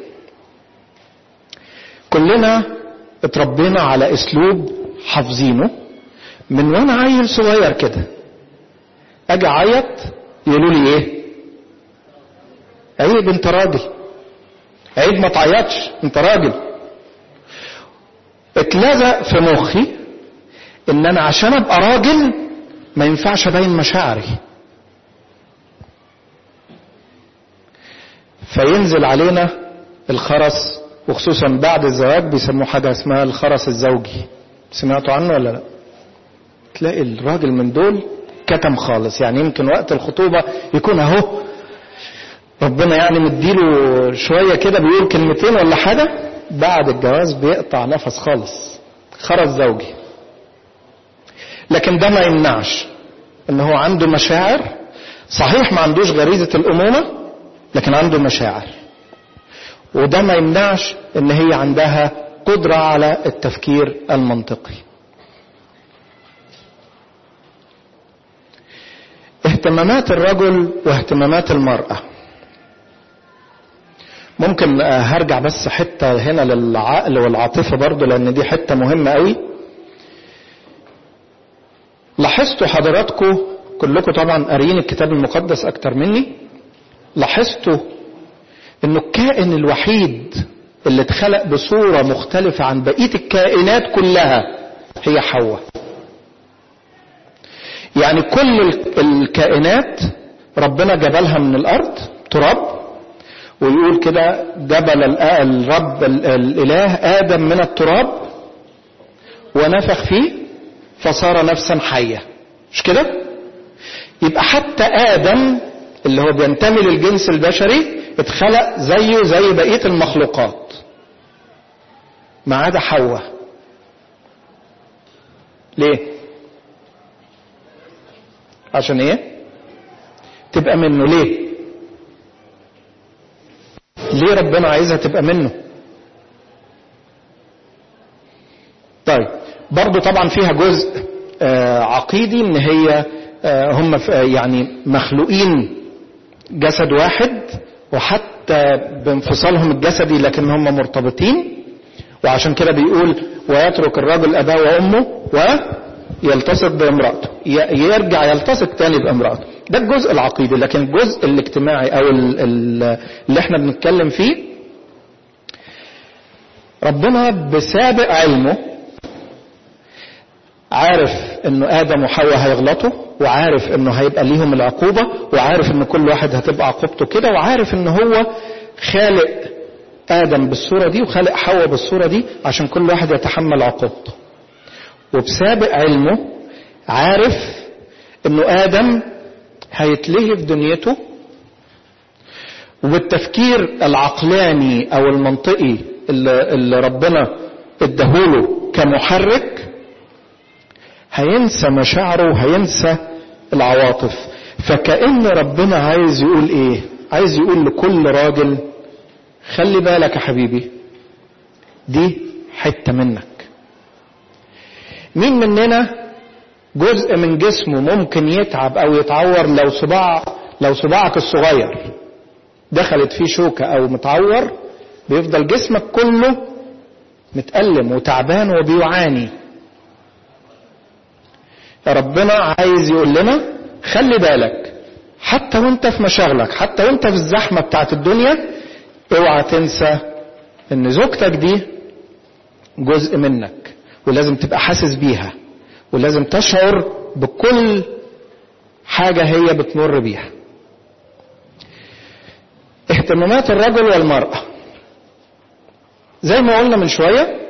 كلنا اتربينا على اسلوب حافظينه من وانا عيل صغير كده اجي اعيط يقولوا لي ايه عيب انت راجل عيب ما تعيطش انت راجل اتلزق في مخي ان انا عشان ابقى راجل ما ينفعش ابين مشاعري فينزل علينا الخرس وخصوصا بعد الزواج بيسموه حاجة اسمها الخرس الزوجي سمعتوا عنه ولا لا تلاقي الراجل من دول كتم خالص يعني يمكن وقت الخطوبة يكون اهو ربنا يعني مديله شوية كده بيقول كلمتين ولا حاجة بعد الجواز بيقطع نفس خالص خرس زوجي لكن ده ما يمنعش ان هو عنده مشاعر صحيح ما عندوش غريزة الأمومة لكن عنده مشاعر وده ما يمنعش ان هي عندها قدرة على التفكير المنطقي اهتمامات الرجل واهتمامات المرأة ممكن هرجع بس حتة هنا للعقل والعاطفة برضو لأن دي حتة مهمة قوي لاحظتوا حضراتكم كلكم طبعا قاريين الكتاب المقدس أكتر مني لاحظتوا انه الكائن الوحيد اللي اتخلق بصورة مختلفة عن بقية الكائنات كلها هي حواء يعني كل الكائنات ربنا جبلها من الارض تراب ويقول كده جبل الرب الاله ادم من التراب ونفخ فيه فصار نفسا حيه مش كده يبقى حتى ادم اللي هو بينتمي للجنس البشري اتخلق زيه زي بقيه المخلوقات ما عدا حواء ليه عشان ايه تبقى منه ليه ليه ربنا عايزها تبقى منه طيب برضو طبعا فيها جزء آه عقيدي ان هي آه، هم ف- آه، يعني مخلوقين جسد واحد وحتى بانفصالهم الجسدي لكن هم مرتبطين وعشان كده بيقول ويترك الرجل اباه وامه ويلتصق بامراته ي- يرجع يلتصق تاني بامراته ده الجزء العقيدي لكن الجزء الاجتماعي او ال- ال- اللي احنا بنتكلم فيه ربنا بسابق علمه عارف انه ادم وحواء هيغلطوا وعارف انه هيبقى ليهم العقوبة وعارف ان كل واحد هتبقى عقوبته كده وعارف ان هو خالق ادم بالصورة دي وخالق حواء بالصورة دي عشان كل واحد يتحمل عقوبته وبسابق علمه عارف انه ادم هيتلهي في دنيته وبالتفكير العقلاني او المنطقي اللي, اللي ربنا اداهوله كمحرك هينسى مشاعره وهينسى العواطف فكأن ربنا عايز يقول ايه عايز يقول لكل راجل خلي بالك يا حبيبي دي حتة منك مين مننا جزء من جسمه ممكن يتعب او يتعور لو صباع لو صباعك الصغير دخلت فيه شوكة او متعور بيفضل جسمك كله متألم وتعبان وبيعاني ربنا عايز يقول لنا خلي بالك حتى وانت في مشاغلك حتى وانت في الزحمة بتاعت الدنيا اوعى تنسى ان زوجتك دي جزء منك ولازم تبقى حاسس بيها ولازم تشعر بكل حاجة هي بتمر بيها اهتمامات الرجل والمرأة زي ما قلنا من شوية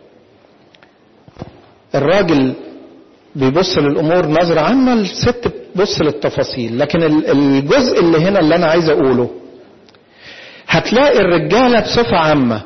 الراجل بيبص للامور نظرة عامة الست بتبص للتفاصيل لكن ال- الجزء اللي هنا اللي انا عايز اقوله هتلاقي الرجالة بصفة عامة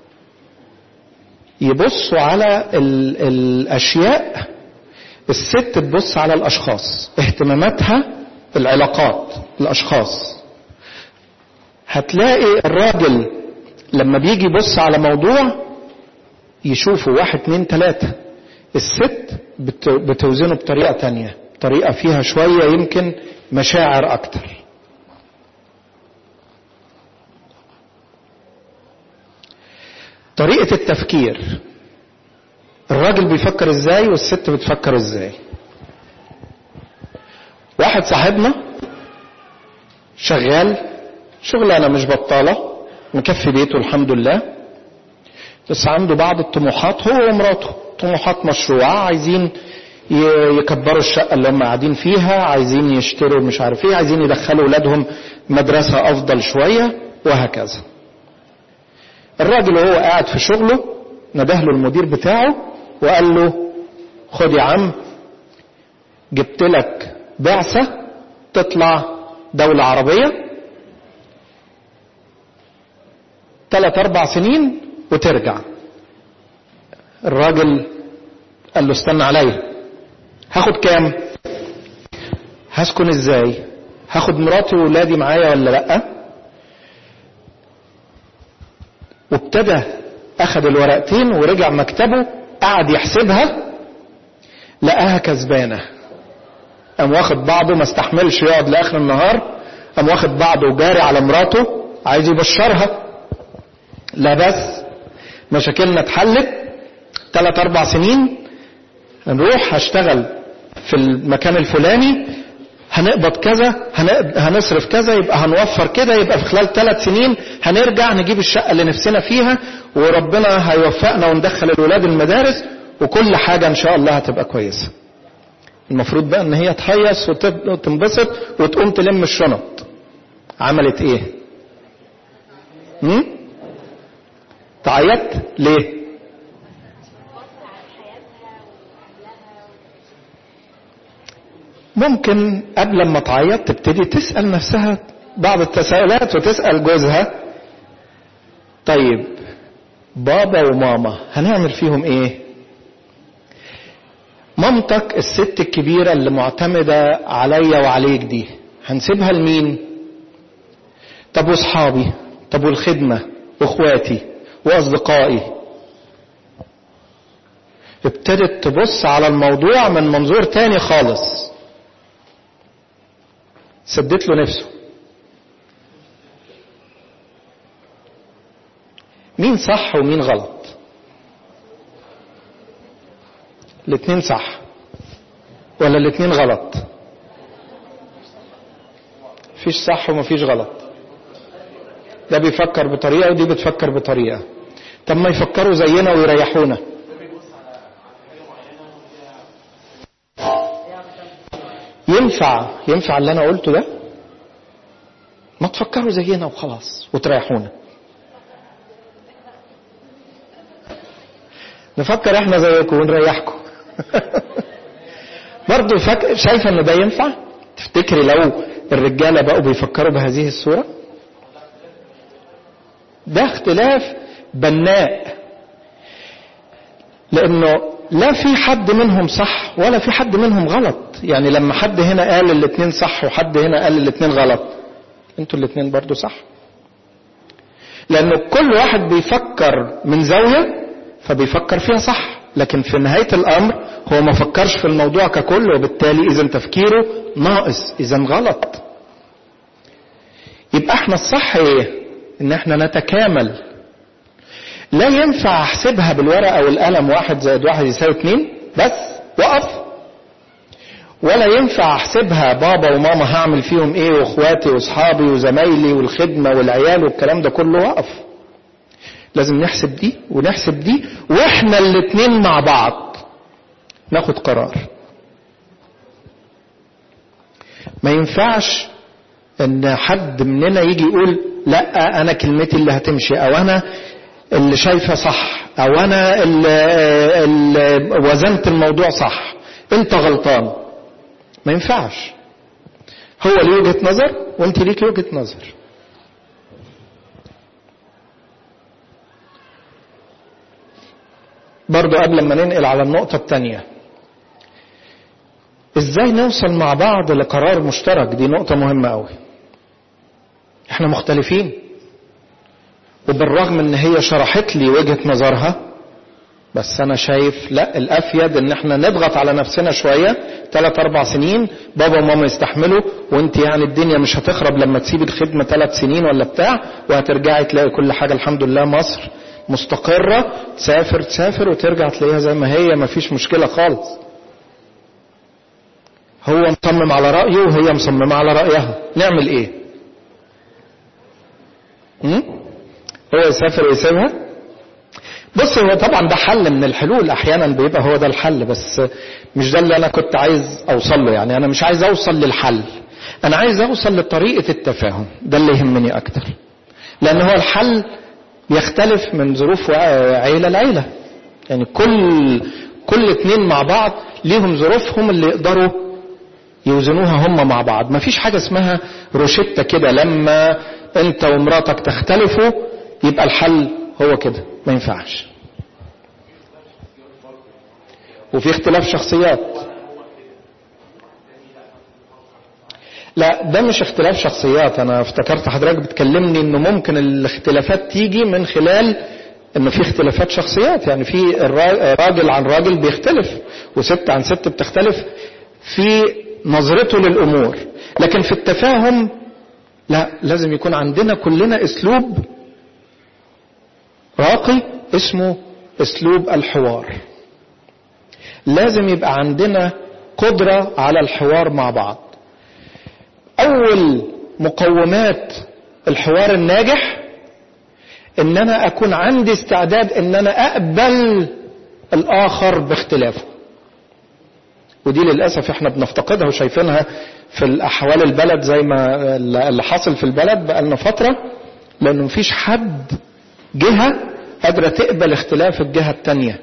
يبصوا على ال- الاشياء الست تبص على الاشخاص اهتماماتها العلاقات الاشخاص هتلاقي الراجل لما بيجي يبص على موضوع يشوفوا واحد اتنين تلاتة الست بت- بتوزنه بطريقة تانية طريقة فيها شوية يمكن مشاعر أكتر طريقة التفكير الراجل بيفكر ازاي والست بتفكر ازاي واحد صاحبنا شغال شغلانة مش بطالة مكفي بيته الحمد لله بس عنده بعض الطموحات هو ومراته طموحات مشروعة عايزين ي- يكبروا الشقة اللي هم قاعدين فيها عايزين يشتروا مش عارف ايه عايزين يدخلوا اولادهم مدرسة افضل شوية وهكذا الراجل وهو قاعد في شغله نده له المدير بتاعه وقال له خد يا عم جبت لك بعثة تطلع دولة عربية ثلاث اربع سنين وترجع الراجل قال له استنى عليا هاخد كام هسكن ازاي هاخد مراتي وولادي معايا ولا لا وابتدى اخد الورقتين ورجع مكتبه قعد يحسبها لقاها كسبانه قام واخد بعضه ما استحملش يقعد لاخر النهار قام واخد بعضه وجاري على مراته عايز يبشرها لا بس مشاكلنا اتحلت ثلاث اربع سنين هنروح هشتغل في المكان الفلاني هنقبض كذا هن- هنصرف كذا يبقى هنوفر كده يبقى في خلال ثلاث سنين هنرجع نجيب الشقة اللي نفسنا فيها وربنا هيوفقنا وندخل الولاد المدارس وكل حاجة ان شاء الله هتبقى كويسة المفروض بقى ان هي تهيص وتب- وتنبسط وتقوم تلم الشنط عملت ايه هم؟ تعيط ليه ممكن قبل ما تعيط تبتدي تسأل نفسها بعض التساؤلات وتسأل جوزها طيب بابا وماما هنعمل فيهم ايه مامتك الست الكبيرة اللي معتمدة عليا وعليك دي هنسيبها لمين طب واصحابي طب والخدمة واخواتي واصدقائي ابتدت تبص على الموضوع من منظور تاني خالص سدت له نفسه مين صح ومين غلط الاثنين صح ولا الاثنين غلط فيش صح ومفيش غلط ده بيفكر بطريقة ودي بتفكر بطريقة طب ما يفكروا زينا ويريحونا ينفع ينفع اللي انا قلته ده ما تفكروا زينا وخلاص وتريحونا نفكر احنا زيكم ونريحكم برضه فك... شايفه ان ده ينفع تفتكري لو الرجاله بقوا بيفكروا بهذه الصوره ده اختلاف بناء لانه لا في حد منهم صح ولا في حد منهم غلط يعني لما حد هنا قال الاثنين صح وحد هنا قال الاثنين غلط انتوا الاثنين برضو صح لان كل واحد بيفكر من زاويه فبيفكر فيها صح لكن في نهايه الامر هو ما فكرش في الموضوع ككل وبالتالي اذا تفكيره ناقص اذا غلط يبقى احنا الصح ايه ان احنا نتكامل لا ينفع احسبها بالورقه والقلم واحد زائد واحد يساوي اتنين بس وقف ولا ينفع احسبها بابا وماما هعمل فيهم ايه واخواتي واصحابي وزمايلي والخدمه والعيال والكلام ده كله وقف لازم نحسب دي ونحسب دي واحنا الاتنين مع بعض ناخد قرار ما ينفعش ان حد مننا يجي يقول لا انا كلمتي اللي هتمشي او انا اللي شايفه صح او انا اللي, اللي وزنت الموضوع صح انت غلطان ما ينفعش هو ليه وجهه نظر وانت ليك وجهه نظر برضو قبل ما ننقل على النقطة الثانية ازاي نوصل مع بعض لقرار مشترك دي نقطة مهمة قوي احنا مختلفين وبالرغم ان هي شرحت لي وجهة نظرها بس انا شايف لا الافيد ان احنا نضغط على نفسنا شوية ثلاث اربع سنين بابا وماما يستحملوا وانت يعني الدنيا مش هتخرب لما تسيبي الخدمة ثلاث سنين ولا بتاع وهترجعي تلاقي كل حاجة الحمد لله مصر مستقرة تسافر تسافر وترجع تلاقيها زي ما هي ما فيش مشكلة خالص هو مصمم على رأيه وهي مصممة على رأيها نعمل ايه م? هو يسافر ويسيبها بص هو طبعا ده حل من الحلول احيانا بيبقى هو ده الحل بس مش ده اللي انا كنت عايز اوصل له يعني انا مش عايز اوصل للحل انا عايز اوصل لطريقة التفاهم ده اللي يهمني اكتر لان هو الحل يختلف من ظروف عيلة لعيلة يعني كل كل اتنين مع بعض ليهم ظروفهم اللي يقدروا يوزنوها هم مع بعض ما فيش حاجة اسمها روشتة كده لما انت ومراتك تختلفوا يبقى الحل هو كده ما ينفعش وفي اختلاف شخصيات لا ده مش اختلاف شخصيات انا افتكرت حضرتك بتكلمني انه ممكن الاختلافات تيجي من خلال انه في اختلافات شخصيات يعني في راجل عن راجل بيختلف وست عن ست بتختلف في نظرته للامور لكن في التفاهم لا لازم يكون عندنا كلنا اسلوب راقي اسمه اسلوب الحوار لازم يبقى عندنا قدرة على الحوار مع بعض اول مقومات الحوار الناجح ان انا اكون عندي استعداد ان انا اقبل الاخر باختلافه ودي للاسف احنا بنفتقدها وشايفينها في الاحوال البلد زي ما اللي حاصل في البلد بقالنا فتره لانه مفيش حد جهه قادره تقبل اختلاف الجهه التانيه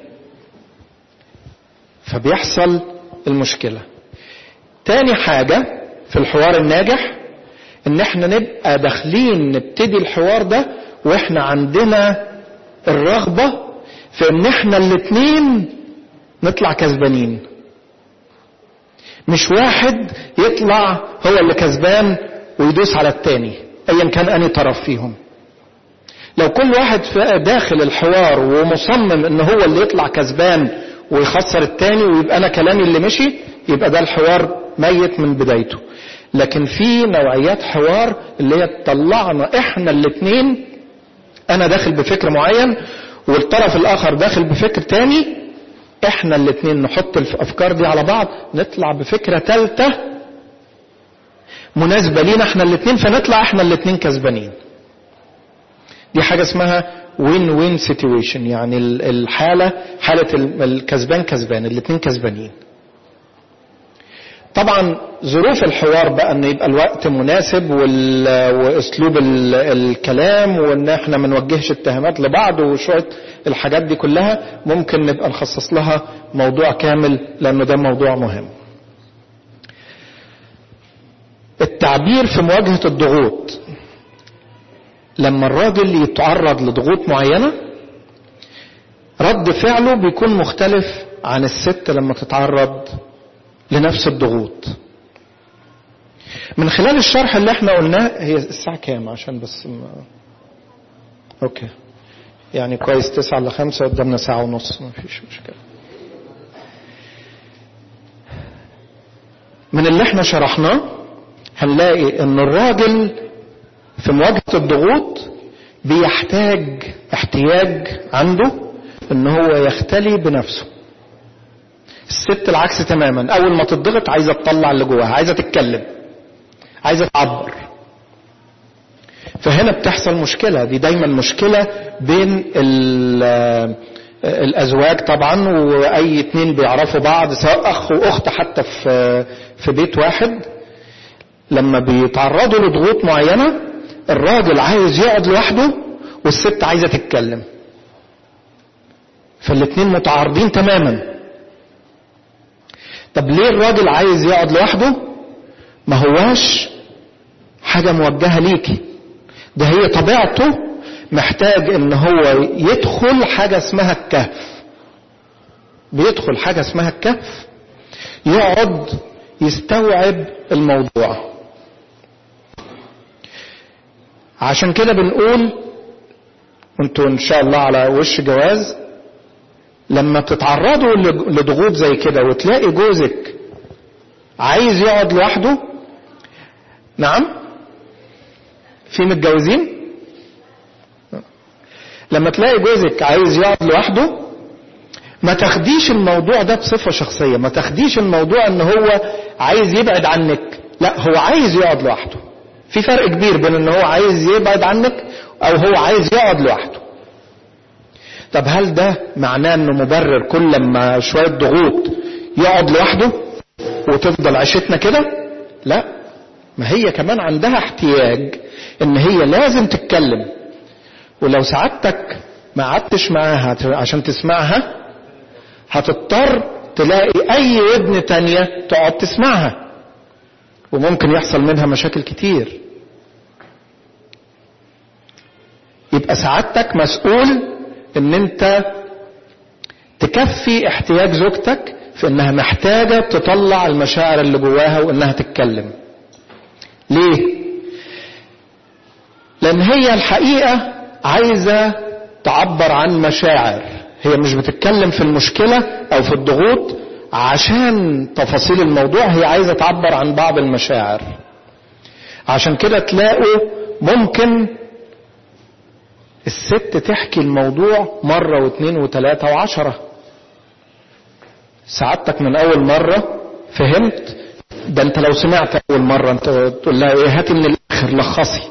فبيحصل المشكله تاني حاجه في الحوار الناجح ان احنا نبقى داخلين نبتدي الحوار ده واحنا عندنا الرغبة في ان احنا الاتنين نطلع كسبانين مش واحد يطلع هو اللي كسبان ويدوس على التاني ايا كان اني طرف فيهم لو كل واحد داخل الحوار ومصمم ان هو اللي يطلع كسبان ويخسر التاني ويبقى انا كلامي اللي مشي يبقى ده الحوار ميت من بدايته لكن في نوعيات حوار اللي هي تطلعنا احنا الاثنين انا داخل بفكر معين والطرف الاخر داخل بفكر تاني احنا الاثنين نحط الافكار دي على بعض نطلع بفكره ثالثه مناسبه لينا احنا الاثنين فنطلع احنا الاثنين كسبانين دي حاجه اسمها وين وين سيتويشن يعني الحاله حاله الكسبان كسبان الاثنين كسبانين طبعا ظروف الحوار بقى ان يبقى الوقت مناسب واسلوب الكلام وان احنا ما نوجهش اتهامات لبعض وشويه الحاجات دي كلها ممكن نبقى نخصص لها موضوع كامل لانه ده موضوع مهم. التعبير في مواجهه الضغوط لما الراجل يتعرض لضغوط معينه رد فعله بيكون مختلف عن الست لما تتعرض لنفس الضغوط من خلال الشرح اللي احنا قلناه هي الساعة كام عشان بس ما... اوكي يعني كويس تسعة لخمسة قدامنا ساعة ونص ما فيش مشكلة من اللي احنا شرحناه هنلاقي ان الراجل في مواجهة الضغوط بيحتاج احتياج عنده ان هو يختلي بنفسه الست العكس تماما اول ما تضغط عايزه تطلع اللي جواها عايزه تتكلم عايزه تعبر فهنا بتحصل مشكله دي دايما مشكله بين الازواج طبعا واي اتنين بيعرفوا بعض سواء اخ واخت حتى في في بيت واحد لما بيتعرضوا لضغوط معينه الراجل عايز يقعد لوحده والست عايزه تتكلم فالاتنين متعارضين تماما طب ليه الراجل عايز يقعد لوحده ما هواش حاجة موجهة ليكي ده هي طبيعته محتاج ان هو يدخل حاجة اسمها الكهف بيدخل حاجة اسمها الكهف يقعد يستوعب الموضوع عشان كده بنقول انتوا ان شاء الله على وش جواز لما بتتعرضوا لضغوط زي كده وتلاقي جوزك عايز يقعد لوحده نعم في متجوزين لما تلاقي جوزك عايز يقعد لوحده ما تاخديش الموضوع ده بصفة شخصية ما تاخديش الموضوع ان هو عايز يبعد عنك لا هو عايز يقعد لوحده في فرق كبير بين ان هو عايز يبعد عنك او هو عايز يقعد لوحده طب هل ده معناه انه مبرر كل ما شوية ضغوط يقعد لوحده وتفضل عيشتنا كده لا ما هي كمان عندها احتياج ان هي لازم تتكلم ولو سعادتك ما قعدتش معاها عشان تسمعها هتضطر تلاقي اي ودن تانية تقعد تسمعها وممكن يحصل منها مشاكل كتير يبقى سعادتك مسؤول ان انت تكفي احتياج زوجتك في انها محتاجة تطلع المشاعر اللي جواها وانها تتكلم ليه لان هي الحقيقة عايزة تعبر عن مشاعر هي مش بتتكلم في المشكلة او في الضغوط عشان تفاصيل الموضوع هي عايزة تعبر عن بعض المشاعر عشان كده تلاقوا ممكن الست تحكي الموضوع مرة واثنين وثلاثة وعشرة سعادتك من أول مرة فهمت ده انت لو سمعت أول مرة انت تقول لها ايه هاتي من الآخر لخصي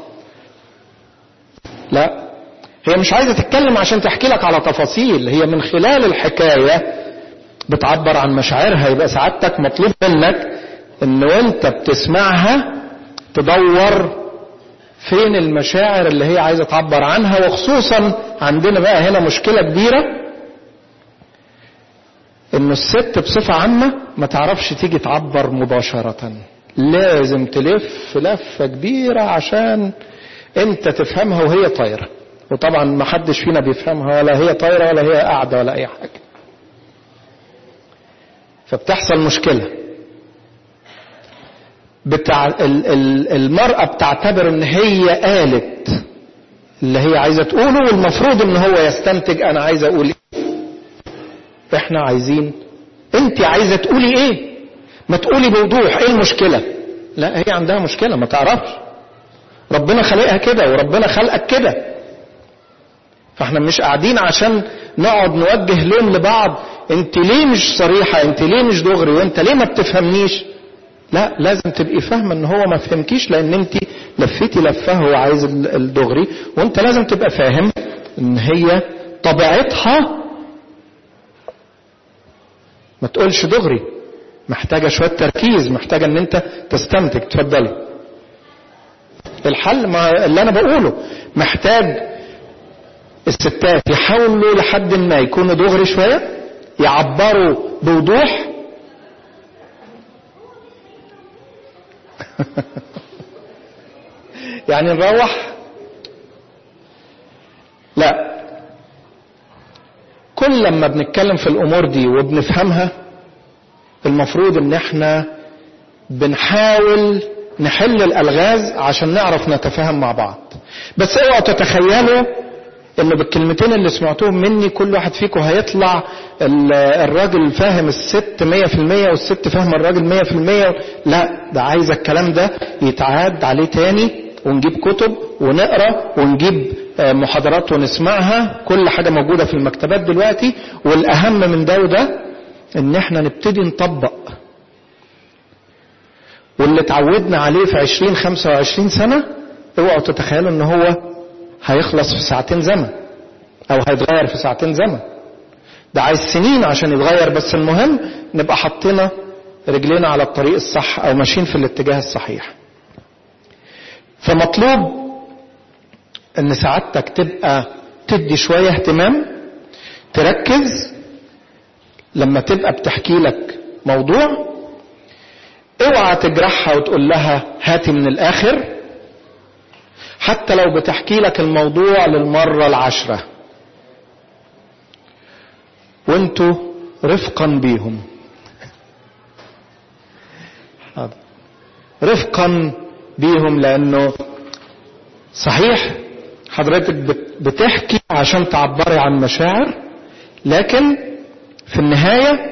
لا هي مش عايزة تتكلم عشان تحكي لك على تفاصيل هي من خلال الحكاية بتعبر عن مشاعرها يبقى سعادتك مطلوب منك ان وانت بتسمعها تدور فين المشاعر اللي هي عايزة تعبر عنها وخصوصا عندنا بقى هنا مشكلة كبيرة انه الست بصفة عامة ما تعرفش تيجي تعبر مباشرة لازم تلف لفة كبيرة عشان انت تفهمها وهي طايرة وطبعا ما حدش فينا بيفهمها ولا هي طايرة ولا هي قاعدة ولا اي حاجة فبتحصل مشكلة بتاع ال ال المرأة بتعتبر ان هي قالت اللي هي عايزة تقوله والمفروض ان هو يستنتج انا عايزة اقول ايه احنا عايزين انت عايزة تقولي ايه ما تقولي بوضوح ايه المشكلة لا هي عندها مشكلة ما تعرفش ربنا خلقها كده وربنا خلقك كده فاحنا مش قاعدين عشان نقعد نوجه لوم لبعض انت ليه مش صريحة انت ليه مش دغري وانت ليه ما بتفهمنيش لا لازم تبقي فاهمة ان هو ما فهمكيش لان انت لفيتي لفه هو عايز الدغري وانت لازم تبقى فاهم ان هي طبيعتها ما تقولش دغري محتاجة شوية تركيز محتاجة ان انت تستنتج تفضلي الحل ما اللي انا بقوله محتاج الستات يحاولوا لحد ما يكونوا دغري شوية يعبروا بوضوح يعني نروح لا كل لما بنتكلم في الامور دي وبنفهمها المفروض ان احنا بنحاول نحل الالغاز عشان نعرف نتفاهم مع بعض بس اوعوا تتخيلوا ان بالكلمتين اللي سمعتوهم مني كل واحد فيكم هيطلع الراجل فاهم الست مية في المية والست فاهم الراجل مية في المية لا ده عايز الكلام ده يتعاد عليه تاني ونجيب كتب ونقرا ونجيب محاضرات ونسمعها كل حاجة موجودة في المكتبات دلوقتي والأهم من ده وده إن احنا نبتدي نطبق واللي اتعودنا عليه في 20 25 سنة اوعوا تتخيلوا ان هو هيخلص في ساعتين زمن او هيتغير في ساعتين زمن ده عايز سنين عشان يتغير بس المهم نبقى حطينا رجلينا على الطريق الصح او ماشيين في الاتجاه الصحيح فمطلوب ان سعادتك تبقى تدي شوية اهتمام تركز لما تبقى بتحكي لك موضوع اوعى تجرحها وتقول لها هاتي من الاخر حتى لو بتحكي لك الموضوع للمرة العشرة وانتوا رفقا بيهم رفقا بيهم لانه صحيح حضرتك بتحكي عشان تعبري عن مشاعر لكن في النهاية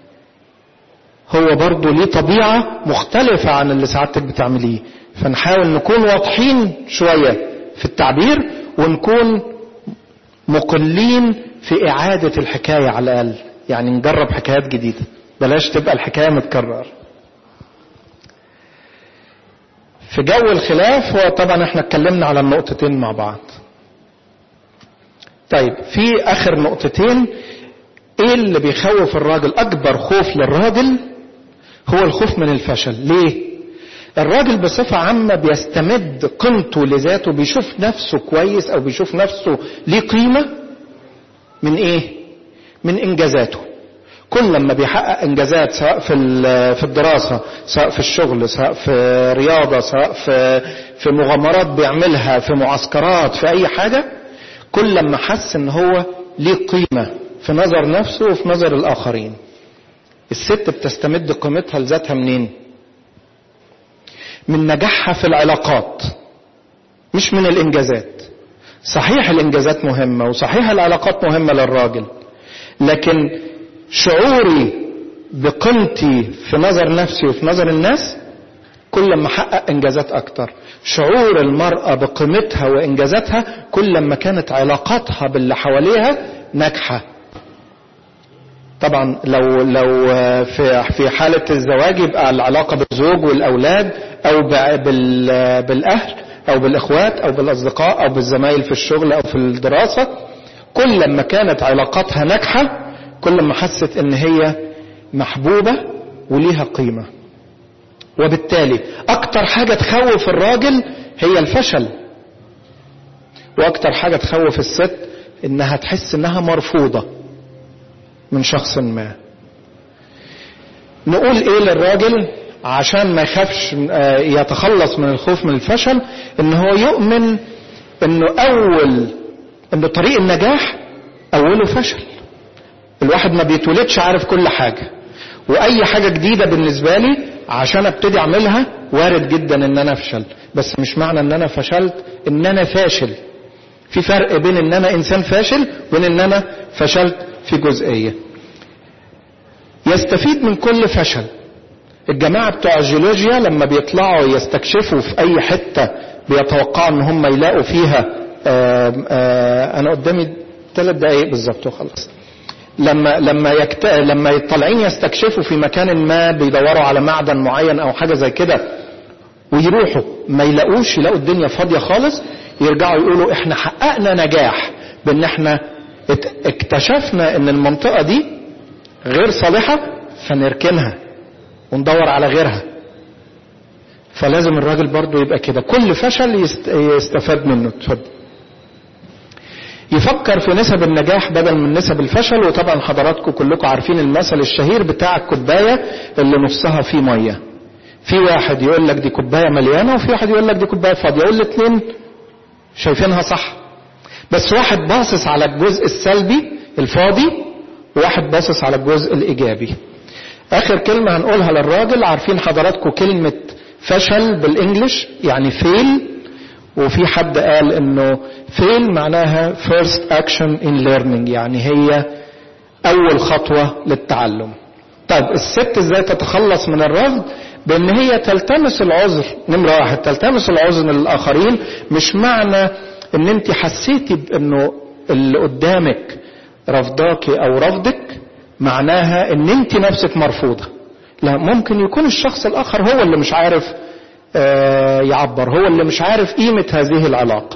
هو برضه ليه طبيعة مختلفة عن اللي سعادتك بتعمليه فنحاول نكون واضحين شوية في التعبير ونكون مقلين في إعادة الحكاية على الأقل يعني نجرب حكايات جديدة بلاش تبقى الحكاية متكرر في جو الخلاف هو طبعا احنا اتكلمنا على النقطتين مع بعض طيب في اخر نقطتين ايه اللي بيخوف الراجل اكبر خوف للراجل هو الخوف من الفشل ليه الراجل بصفة عامة بيستمد قيمته لذاته بيشوف نفسه كويس او بيشوف نفسه ليه قيمة من ايه من انجازاته كل لما بيحقق انجازات سواء في في الدراسه سواء في الشغل سواء في رياضه سواء في في مغامرات بيعملها في معسكرات في اي حاجه كل لما حس ان هو ليه قيمه في نظر نفسه وفي نظر الاخرين الست بتستمد قيمتها لذاتها منين من نجاحها في العلاقات مش من الانجازات صحيح الانجازات مهمه وصحيح العلاقات مهمه للراجل لكن شعوري بقيمتي في نظر نفسي وفي نظر الناس كل لما احقق انجازات اكتر شعور المرأة بقيمتها وانجازاتها كل لما كانت علاقاتها باللي حواليها ناجحة طبعا لو لو في في حالة الزواج يبقى العلاقة بالزوج والأولاد أو بالأهل أو بالإخوات أو بالأصدقاء أو بالزمايل في الشغل أو في الدراسة كل لما كانت علاقاتها ناجحة كل ما حست ان هي محبوبة وليها قيمة وبالتالي اكتر حاجة تخوف الراجل هي الفشل واكتر حاجة تخوف الست انها تحس انها مرفوضة من شخص ما نقول ايه للراجل عشان ما يخافش يتخلص من الخوف من الفشل ان هو يؤمن انه اول انه طريق النجاح اوله فشل الواحد ما بيتولدش عارف كل حاجة واي حاجة جديدة بالنسبة لي عشان ابتدي اعملها وارد جدا ان انا افشل بس مش معنى ان انا فشلت ان انا فاشل في فرق بين ان انا انسان فاشل وبين ان انا فشلت في جزئية يستفيد من كل فشل الجماعة بتوع الجيولوجيا لما بيطلعوا يستكشفوا في أي حتة بيتوقعوا إن هم يلاقوا فيها آآ آآ أنا قدامي ثلاث دقايق بالظبط وخلاص لما لما يكت... لما طالعين يستكشفوا في مكان ما بيدوروا على معدن معين او حاجه زي كده ويروحوا ما يلاقوش يلاقوا الدنيا فاضيه خالص يرجعوا يقولوا احنا حققنا نجاح بان احنا اكتشفنا ان المنطقه دي غير صالحه فنركنها وندور على غيرها فلازم الراجل برضو يبقى كده كل فشل يست... يستفاد منه اتفضل يفكر في نسب النجاح بدل من نسب الفشل وطبعا حضراتكم كلكم عارفين المثل الشهير بتاع الكوبايه اللي نصها فيه ميه في واحد يقول لك دي كوبايه مليانه وفي واحد يقول لك دي كوبايه فاضيه الاثنين شايفينها صح بس واحد باصص على الجزء السلبي الفاضي وواحد باصص على الجزء الايجابي اخر كلمه هنقولها للراجل عارفين حضراتكم كلمه فشل بالانجلش يعني فيل وفي حد قال انه فيل معناها first action in learning يعني هي اول خطوة للتعلم طيب الست ازاي تتخلص من الرفض بان هي تلتمس العذر نمرة واحد تلتمس العذر للاخرين مش معنى ان انت حسيتي بانه اللي قدامك رفضاكي او رفضك معناها ان انت نفسك مرفوضة لا ممكن يكون الشخص الاخر هو اللي مش عارف يعبر هو اللي مش عارف قيمة هذه العلاقة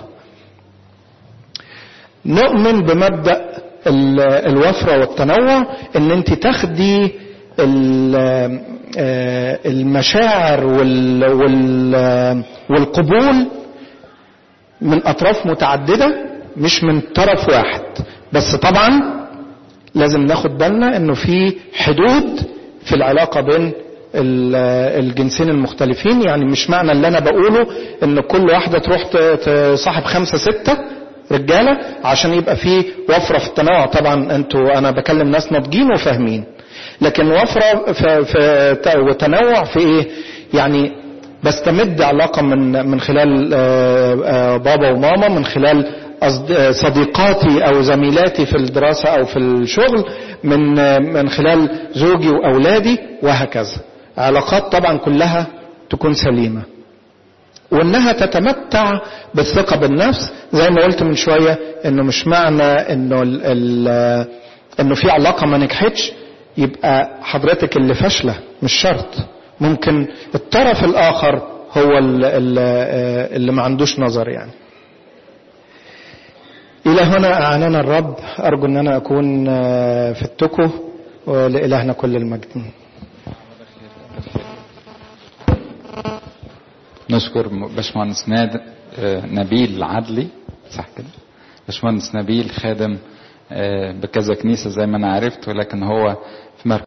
نؤمن بمبدأ الوفرة والتنوع ان انت تاخدي المشاعر والقبول من اطراف متعددة مش من طرف واحد بس طبعا لازم ناخد بالنا انه في حدود في العلاقة بين الجنسين المختلفين يعني مش معنى اللي انا بقوله ان كل واحدة تروح تصاحب خمسة ستة رجالة عشان يبقى في وفرة في التنوع طبعا انتوا انا بكلم ناس ناضجين وفاهمين لكن وفرة في, في وتنوع في ايه يعني بستمد علاقة من من خلال بابا وماما من خلال صديقاتي او زميلاتي في الدراسة او في الشغل من من خلال زوجي واولادي وهكذا علاقات طبعا كلها تكون سليمة وانها تتمتع بالثقة بالنفس زي ما قلت من شوية انه مش معنى انه ال ال انه في علاقة ما نجحتش يبقى حضرتك اللي فاشلة مش شرط ممكن الطرف الاخر هو اللي ما عندوش نظر يعني إلى هنا أعاننا الرب أرجو أن أنا أكون في التكو ولإلهنا كل المجد نشكر باشمهندس ناد نبيل عدلي صح كده باشمهندس نبيل خادم بكذا كنيسة زي ما أنا عرفت ولكن هو في مركز